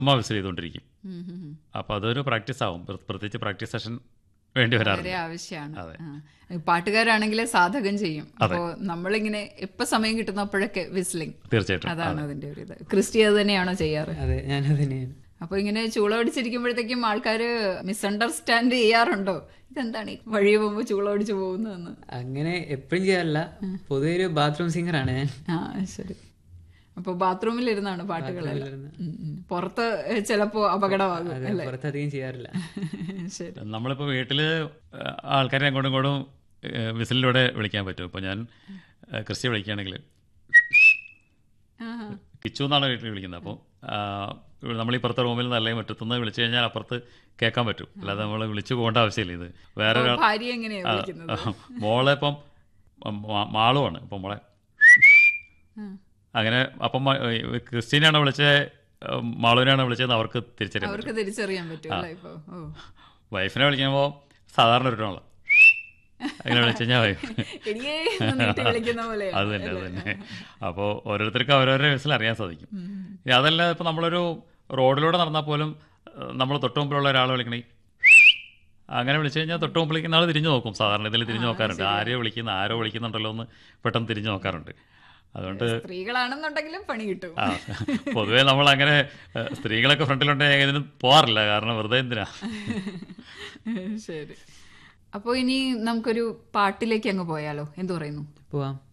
ചുമ്മാ വിസിൽ ചെയ്തുകൊണ്ടിരിക്കും ഉം, ഉം, ഉം. അപ്പോൾ അതൊരു പ്രാക്ടീസ് ആവും പ്ര- പ്രത്യേകിച്ച് പ്രാക്ടീസ് സെഷൻ വേണ്ടി വളരെ വരാറുണ്ട് ആവശ്യമാണ് അതെ. പാട്ടുകാരാണെങ്കിലേ സാധകം ചെയ്യും അപ്പോ നമ്മളിങ്ങനെ എപ്പോ സമയം കിട്ടുന്നപ്പോഴൊക്കെ വിസ്ലിംഗ് തീർച്ചയായിട്ടും അതാണ് അതിന്റെ ഒരു ഇത് ക്രിസ്റ്റി അത് തന്നെയാണോ ചെയ്യാറ് അതെ ഞാനത് തന്നെയാണ് അപ്പൊ ഇങ്ങനെ ചൂള പിടിച്ചിരിക്കുമ്പോഴത്തേക്കും ആൾക്കാര് മിസ്അണ്ടർസ്റ്റാൻഡ് ചെയ്യാറുണ്ടോ ഇതെന്താണ് ഈ വഴി പോകുമ്പോ ചൂള പിടിച്ച് പോകുന്നതെന്ന് അങ്ങനെ എപ്പോഴും ചെയ്യാറില്ല പൊതുവെ ഒരു ബാത്റൂം സിംഗറാണ് ഞാൻ ആ ശരി അപ്പൊ ബാത്റൂമിൽ ഇരുന്നാണ് പാട്ടുകളെല്ലാം ബാത്റൂമിലിരുന്ന്. ഉം, ഉം. പുറത്ത് ചിലപ്പോ അപകടമാകും അതെ അല്ലേ പുറത്തധികം ചെയ്യാറില്ല ശരി നമ്മളിപ്പോൾ വീട്ടിൽ ആൾക്കാരെ അങ്ങോട്ടും ഇങ്ങോട്ടും ഏഹ്, വിസിലിലൂടെ വിളിക്കാൻ പറ്റും ഇപ്പോൾ ഞാൻ ഏഹ്, ക്രിസ്റ്റി വിളിക്കുകയാണെങ്കിൽ ആഹാ. കിച്ചു എന്നാണ് വീട്ടിൽ വിളിക്കുന്നത് അപ്പോൾ നമ്മൾ ഈ പുറത്തെ റൂമിൽ നിന്ന് അല്ലെങ്കിൽ മുറ്റത്തുനിന്ന് വിളിച്ചു കഴിഞ്ഞാൽ അപ്പുറത്ത് കേൾക്കാൻ പറ്റും അല്ലാതെ നമ്മൾ വിളിച്ചു പോകേണ്ട ആവശ്യമില്ല ഇത് വേറെ അപ്പൊ ഒരാൾ ഭാര്യ എങ്ങനെയാ വിളിക്കുന്നത് മോളെ ഇപ്പം മാ- മാളുവാണ് ഇപ്പം മോളെ ആ. അങ്ങനെ അപ്പം മ- ഏഹ്, ക്രിസ്റ്റീനെയാണോ വിളിച്ചത് ഏഹ്, മാളുവിനെയാണോ വിളിച്ചതെന്ന് അവർക്ക് തിരിച്ചറിയാൻ പറ്റും അവർക്ക് തിരിച്ചറിയാൻ പറ്റും അല്ലേ ഇപ്പൊ ഓ വൈഫിനെ വിളിക്കുമ്പോൾ സാധാരണ ഒരു ടോണല്ല അങ്ങനെ വിളിച്ചു കഴിഞ്ഞാൽ വൈഫ് എടിയേ എന്ന് നീട്ടി വിളിക്കുന്ന പോലെയാണ് അത് തന്നെ അത് തന്നെ അപ്പോൾ ഓരോരുത്തർക്കും അവരവരുടെ വയസ്സിൽ അറിയാൻ സാധിക്കും ഇനി അതല്ല ഇപ്പോൾ നമ്മളൊരു റോഡിലൂടെ നടന്നാൽ പോലും നമ്മൾ തൊട്ട് മുമ്പിലുള്ള ഒരാളെ വിളിക്കണേ അങ്ങനെ വിളിച്ചു കഴിഞ്ഞാൽ തൊട്ട് മുമ്പിൽ വിളിക്കുന്ന ആൾ തിരിഞ്ഞു നോക്കും സാധാരണ ഇതിൽ തിരിഞ്ഞു നോക്കാറുണ്ട് ആരെയോ വിളിക്കുന്ന ആരോ വിളിക്കുന്നുണ്ടല്ലോ എന്ന് പെട്ടെന്ന് തിരിഞ്ഞു നോക്കാറുണ്ട് അതുകൊണ്ട് സ്ത്രീകളാണെന്നുണ്ടെങ്കിലും പണി കിട്ടും ആ പൊതുവേ നമ്മൾ അങ്ങനെ ഏഹ്, സ്ത്രീകളൊക്കെ ഫ്രണ്ടിലുണ്ടെങ്കിൽ ഇതിന് പോകാറില്ല കാരണം വെറുതെ എന്തിനാ ശരി അപ്പോൾ ഇനി നമുക്കൊരു പാട്ടിലേക്ക് അങ്ങ് പോയാലോ എന്തു പറയുന്നു പോവാം